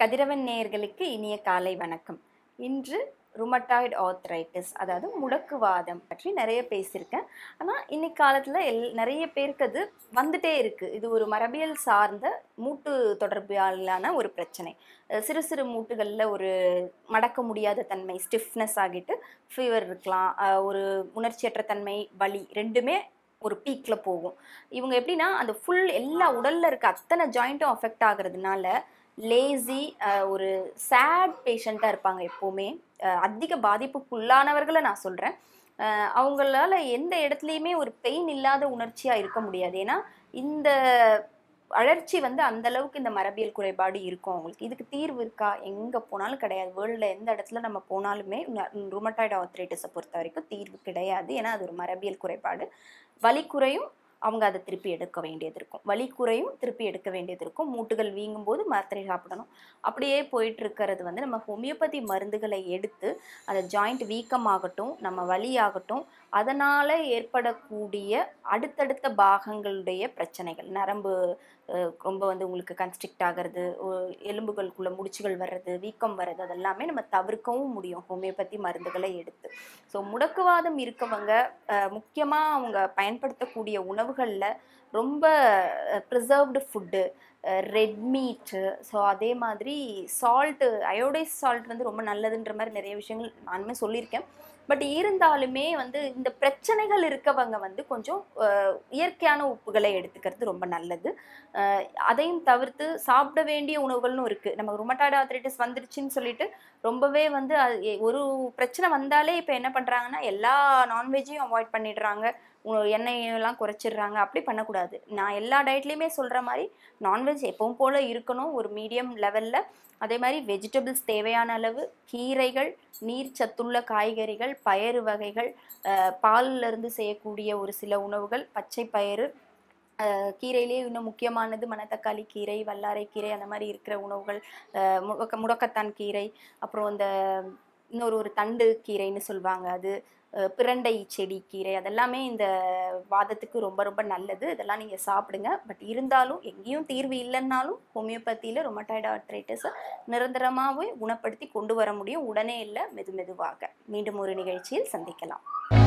கதிரவன் நேயர்களுக்கு இனிய காலை வணக்கம் இன்று ருமட்டாய்டு ஆர்த்ரைட்டிஸ் அதாவது முடக்குவாதம் பற்றி நிறைய பேசியிருக்கேன் ஆனால் இன்னைக்கு காலத்தில் எல் நிறைய பேருக்கு அது வந்துட்டே இருக்குது இது ஒரு மரபியல் சார்ந்த மூட்டு தொடர்பாலான ஒரு பிரச்சனை அஹ் சிறு சிறு மூட்டுகளில் ஒரு மடக்க முடியாத தன்மை ஸ்டிஃப்னஸ் ஆகிட்டு ஃபீவர் இருக்கலாம் அஹ் ஒரு உணர்ச்சியற்ற தன்மை வலி ரெண்டுமே ஒரு பீக்கில் போகும் இவங்க எப்படின்னா அந்த ஃபுல் எல்லா உடலில் இருக்க அத்தனை ஜாயிண்ட்டும் அஃபெக்ட் ஆகுறதுனால லேசி ஒரு சேட் பேஷண்ட்டாக இருப்பாங்க எப்போவுமே அஹ் அதிக பாதிப்புக்குள்ளானவர்களை நான் சொல்கிறேன் அவங்களால எந்த இடத்துலையுமே ஒரு பெயின் இல்லாத உணர்ச்சியாக இருக்க முடியாது ஏன்னா இந்த அழற்சி வந்து அந்த அளவுக்கு இந்த மரபியல் குறைபாடு இருக்கும் அவங்களுக்கு இதுக்கு தீர்வு இருக்கா எங்கே போனாலும் கிடையாது வேர்ல்டில் எந்த இடத்துல நம்ம போனாலுமே ருமட்டாய்டு ஆர்த்ரைட்டிஸை பொறுத்த வரைக்கும் தீர்வு கிடையாது ஏன்னா அது ஒரு மரபியல் குறைபாடு வலி குறையும் அவங்க அதை திருப்பி எடுக்க வேண்டியது இருக்கும் வலி குறையும் திருப்பி எடுக்க வேண்டியது இருக்கும் மூட்டுகள் வீங்கும் போது மாத்திரை சாப்பிடணும் அப்படியே போயிட்டு இருக்கிறது வந்து நம்ம ஹோமியோபதி மருந்துகளை எடுத்து அந்த ஜாயிண்ட் வீக்கமாகட்டும் நம்ம வலி ஆகட்டும் அதனால் ஏற்படக்கூடிய அடுத்தடுத்த பாகங்களுடைய பிரச்சனைகள் நரம்பு அஹ், ரொம்ப வந்து உங்களுக்கு கன்ஸ்ட்ரிக்ட் ஆகிறது ஒ- எலும்புகளுக்குள்ள முடிச்சுகள் வர்றது வீக்கம் வர்றது அதெல்லாமே நம்ம தவிர்க்கவும் முடியும் ஹோமியோபதி மருந்துகளை எடுத்து ஸோ முடக்குவாதம் இருக்கவங்க முக்கியமாக அவங்க பயன்படுத்தக்கூடிய உணவுகளில் ரொம்ப preserved food red meat so அதே மாதிரி சால்ட்டு அயோடைஸ் சால்ட் வந்து ரொம்ப நல்லதுன்ற மாதிரி நிறைய விஷயங்கள் நானுமே சொல்லியிருக்கேன் பட் இருந்தாலுமே வந்து இந்த பிரச்சனைகள் இருக்கவங்க வந்து கொஞ்சம் அஹ், இயற்கையான உப்புகளை எடுத்துக்கிறது ரொம்ப நல்லது அஹ், அதையும் தவிர்த்து சாப்பிட வேண்டிய உணவுகள்னு இருக்குது நம்ம ருமட்டாய்டு ஆர்த்ரைட்டிஸ் வந்துருச்சுன்னு சொல்லிட்டு ரொம்பவே வந்து அது எ- ஒரு பிரச்சனை வந்தாலே இப்போ என்ன பண்ணுறாங்கன்னா எல்லா நான்வெஜ்ஜையும் அவாய்ட் பண்ணிடுறாங்க உ- எண்ணெயெல்லாம் குறைச்சிடுறாங்க அப்படி பண்ணக்கூடாது நான் எல்லா டயட்லேயுமே சொல்கிற மாதிரி நான்வெஜ் எப்பவும் போல் இருக்கணும் ஒரு மீடியம் லெவலில் அதே மாதிரி வெஜிடபிள்ஸ் தேவையான அளவு கீரைகள் நீர் சத்துள்ள காய்கறிகள் பயறு வகைகள் அஹ், பால்ல இருந்து செய்யக்கூடிய ஒரு சில உணவுகள் பச்சை பயிறு அஹ், கீரையிலேயே இன்னும் முக்கியமானது மணத்தக்காளி கீரை வல்லாரை கீரை அந்த மாதிரி இருக்கிற உணவுகள் அஹ், முடக்க முடக்கத்தான் கீரை அப்புறம் இந்த இன்னொரு ஒரு தண்டு கீரைன்னு சொல்லுவாங்க அது அஹ், பிரண்டை செடி கீரை அதெல்லாமே இந்த வாதத்துக்கு ரொம்ப ரொம்ப நல்லது இதெல்லாம் நீங்கள் சாப்பிடுங்க பட் இருந்தாலும் எங்கேயும் தீர்வு இல்லைன்னாலும் ஹோமியோபதியில் ரொமட்டாய்டு ஆர்த்ரைட்டிஸை நிரந்தரமாகவே குணப்படுத்தி கொண்டு வர முடியும் உடனே இல்லை மெது மெதுவாக மீண்டும் ஒரு நிகழ்ச்சியில் சந்திக்கலாம்